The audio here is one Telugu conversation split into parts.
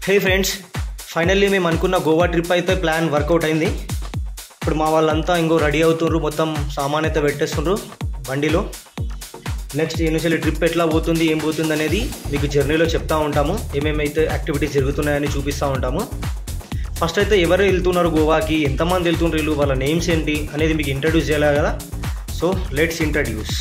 హే ఫ్రెండ్స్ ఫైనల్లీ మేము అనుకున్న గోవా ట్రిప్ అయితే ప్లాన్ వర్కౌట్ అయింది ఇప్పుడు మా వాళ్ళంతా ఇంకో రెడీ అవుతుండ్రు మొత్తం సామాన్ అయితే పెట్టేస్తుండ్రు బండిలో నెక్స్ట్ ఈ నుంచి ట్రిప్ ఎట్లా పోతుంది ఏం పోతుంది అనేది మీకు జర్నీలో చెప్తా ఉంటాము ఏమేమైతే యాక్టివిటీస్ జరుగుతున్నాయని చూపిస్తూ ఉంటాము ఫస్ట్ అయితే ఎవరు వెళ్తున్నారు గోవాకి ఎంతమంది వెళ్తున్నారు వీళ్ళు వాళ్ళ నేమ్స్ ఏంటి అనేది మీకు ఇంట్రడ్యూస్ చేయాలి కదా సో లెట్స్ ఇంట్రడ్యూస్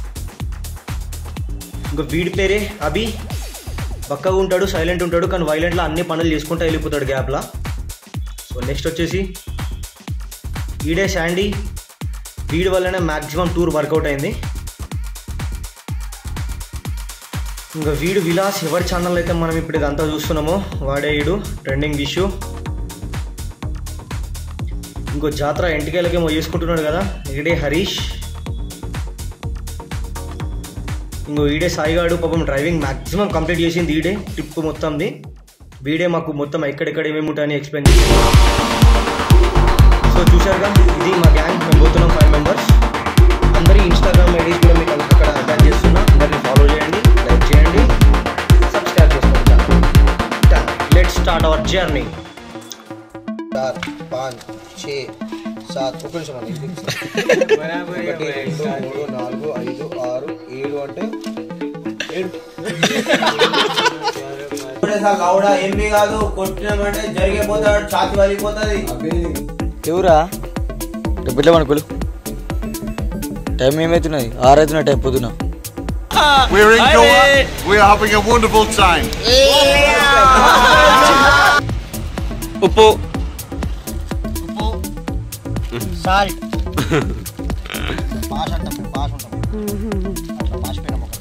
ఇంకో వీడి పేరే అభి బక్కగా ఉంటాడు సైలెంట్ ఉంటాడు కానీ వైలెంట్లో అన్ని పనులు చేసుకుంటూ వెళ్ళిపోతాడు గ్యాప్లా సో నెక్స్ట్ వచ్చేసి వీడే శాండీ వీడి వల్లనే మ్యాక్సిమం టూర్ వర్కౌట్ అయింది ఇంకా వీడు విలాస్ ఎవరి ఛానల్ అయితే మనం ఇప్పుడు ఇదంతా చూస్తున్నామో వాడే వీడు ట్రెండింగ్ ఇష్యూ ఇంకో జాతర ఎంటికేలకేమో చేసుకుంటున్నాడు కదా ఈడే హరీష్ ఇంకో ఈడే సాయిగాడు పాపం డ్రైవింగ్ మాక్సిమం కంప్లీట్ చేసింది ఈడే ట్రిప్ మొత్తంది వీడే మాకు మొత్తం ఎక్కడెక్కడ ఏమేమి ఉంటాయని ఎక్స్ప్లెయిన్ చేసి సో చూశారుగా ఇది మా గ్యాంగ్ మేము పోతున్నాం ఫైవ్ మెంబర్స్ అందరి ఇన్స్టాగ్రామ్ ఐడీస్ కూడా మీకు అక్కడ అటాచ్ చేస్తున్నా అందరిని ఫాలో చేయండి లైక్ చేయండి సబ్స్క్రైబ్ చేసుకోండి లెట్ స్టార్ట్ అవర్ జర్నీ चार पाँच छः సాత్ ఒక నిమిషం అన్న ఇది ఒకటి రెండు మూడు నాలుగు ఐదు ఆరు ఏడు అంటే ఏడు గౌడ ఏమీ కాదు కొట్టినామంటే జరిగిపోతాడు ఛాతి వలిపోతుంది ఎవరా డబ్బులే మనకులు టైం ఏమవుతున్నది ఆరైతున్న టైం పొద్దున We're in Goa. We're having a wonderful time. ఉప్పు సాల్ట్ పాస్ అంటాం పాస్ ఉంటాం అట్లా పాస్ పోయినాం ఒక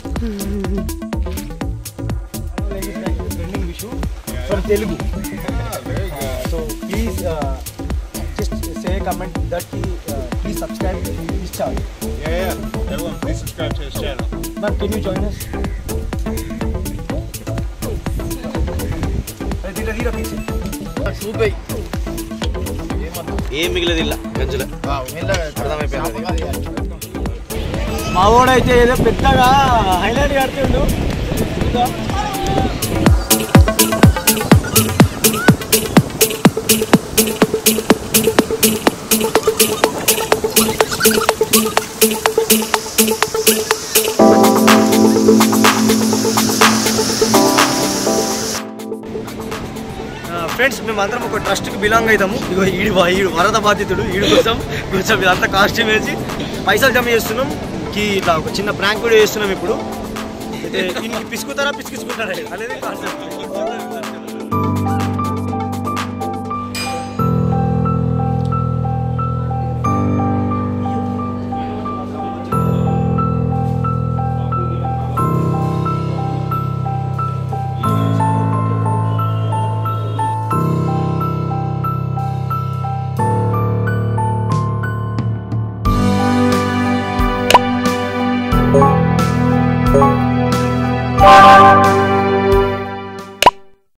trending issue from Telugu so please just say comment that please subscribe this channel Yeah, yeah. Everyone, please subscribe to his channel. Ma'am can you join us తీరా తీరా పీछे ఏం మిగిలేదు ఇలా గంజల మా వాడైతే ఏదో పెద్దగా హైలైట్ కడుతుండు ఫ్రెండ్స్ మేమందరం ఒక ట్రస్ట్కి బిలాంగ్ అవుతాము ఇగో ఈడు వా- ఈడు వరద బాధితుడు ఈడు కోసం కొంచెం ఇదంతా కాస్ట్యూమ్ వేసి పైసలు జమ చేస్తున్నాం కి ఇట్లా ఒక చిన్న ప్రాంక్ వీడియో చేస్తున్నాం ఇప్పుడు అయితే దీనికి పిసుకుతారా పిసికిసుకుంటారా అనేది కాన్సెప్ట్